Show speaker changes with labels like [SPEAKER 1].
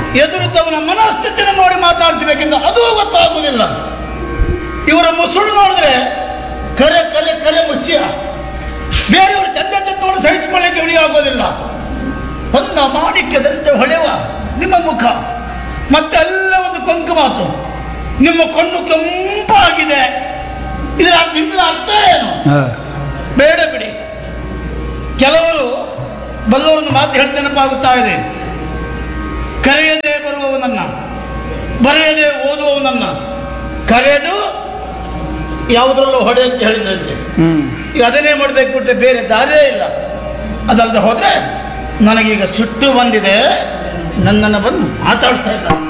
[SPEAKER 1] ಎದುರಿದ್ದವನ ಮನಸ್ಥಿತಿಯನ್ನು ನೋಡಿ ಮಾತಾಡಿಸಬೇಕೆಂದು ಅದೂ ಗೊತ್ತಾಗುವುದಿಲ್ಲ ಇವರ ಮುಸುಳು ನೋಡಿದ್ರೆ ಕರೆ ಕರೆ ಕರೆ ಮುಸ್ಯ ಬೇರೆಯವರು ಚಂದ ನೋಡಿ ಸಹಿಸಿಕೊಳ್ಳಿಕ್ಕೆ ಇಳಿ ಆಗೋದಿಲ್ಲ ಒಂದ ಮಾಣಿಕ್ಯದಂತೆ ಹೊಳೆವ ನಿಮ್ಮ ಮುಖ ಮತ್ತೆಲ್ಲ ಒಂದು ಕೊಂಕು ಮಾತು ನಿಮ್ಮ ಕಣ್ಣು ಕೆಂಪಾಗಿದೆ ಇದರ ಹಿಂದಿನ ಅರ್ಥ ಏನು ಬೇಡ ಬಿಡಿ ಕೆಲವರು ಬಲ್ಲವರನ್ನು ಮಾತು ಹೇಳ್ತಾ ನೆನಪಾಗುತ್ತಾ ಇದೆ ಕರೆಯದೆ ಬರುವವನನ್ನ ಬರೆಯದೆ ಓದುವವನನ್ನ ಕರೆದು ಯಾವುದರಲ್ಲೂ ಹೊಡೆ ಅಂತ ಹೇಳಿದ್ರಂತೆ ಈಗ ಅದನ್ನೇ ಮಾಡಬೇಕು ಬಿಟ್ಟರೆ ಬೇರೆ ದಾರಿಯೇ ಇಲ್ಲ ಅದಲ್ಲದೆ ಹೋದರೆ ನನಗೀಗ ಸಿಟ್ಟು ಬಂದಿದೆ ನನ್ನನ್ನು ಬಂದು ಮಾತಾಡ್ತಾ ಇದ್ದಾರೆ